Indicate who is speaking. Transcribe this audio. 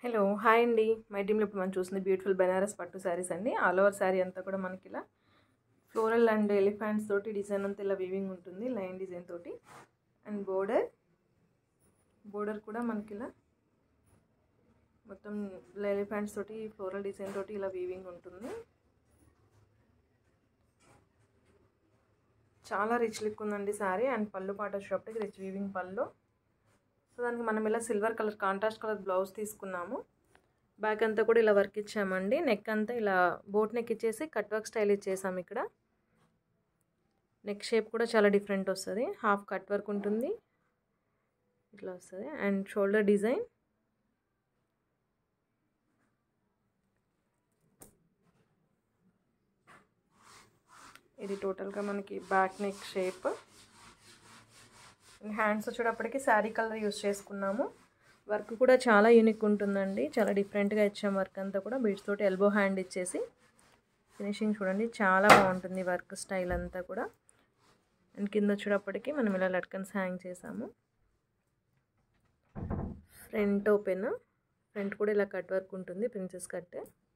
Speaker 1: hello hi అండి my టీంలో ఇప్పుడు మనం చూస్తుంది బ్యూటిఫుల్ బెనారస్ పట్టు శారీస్ అండి ఆల్ ఓవర్ శారీ అంతా కూడా మనకి ఇలా ఫ్లోరల్ అండ్ ఎలిఫెంట్స్ తోటి డిజైన్ అంతా ఇలా వీవింగ్ ఉంటుంది లైన్ డిజైన్ తోటి అండ్ బోర్డర్ బోర్డర్ కూడా మనకి ఇలా మొత్తం ఎలిఫెంట్స్ తోటి ఫ్లోరల్ డిజైన్ తోటి ఇలా వీవింగ్ ఉంటుంది చాలా రిచ్ లుక్ ఉందండి శారీ అండ్ పళ్ళు పాట వచ్చేటప్పటికి రిచ్ వీవింగ్ పళ్ళు సో దానికి మనం ఇలా silver colour contrast colour blouse తీసుకున్నాము బ్యాక్ అంతా కూడా ఇలా వర్క్ ఇచ్చామండి నెక్ అంతా ఇలా బోట్ నెక్ ఇచ్చేసి కట్ వర్క్ స్టైల్ ఇచ్చేసాము ఇక్కడ నెక్ షేప్ కూడా చాలా డిఫరెంట్ వస్తుంది హాఫ్ కట్ వర్క్ ఉంటుంది ఇట్లా వస్తుంది అండ్ షోల్డర్ డిజైన్ ఇది టోటల్గా మనకి బ్యాక్ నెక్ షేప్ హ్యాండ్స్ వచ్చేటప్పటికి శారీ కలర్ యూస్ చేసుకున్నాము వర్క్ కూడా చాలా యూనిక్ ఉంటుందండి చాలా డిఫరెంట్గా ఇచ్చాం వర్క్ అంతా కూడా బీడ్స్ తోటి ఎల్బో హ్యాండ్ ఇచ్చేసి ఫినిషింగ్ చూడండి చాలా బాగుంటుంది వర్క్ స్టైల్ అంతా కూడా అండ్ కింద వచ్చేటప్పటికి మనం ఇలా లట్కన్స్ హ్యాంగ్ చేసాము ఫ్రంట్ ఓపెన్ ఫ్రంట్ కూడా ఇలా కట్ వర్క్ ఉంటుంది ప్రిన్సెస్ కట్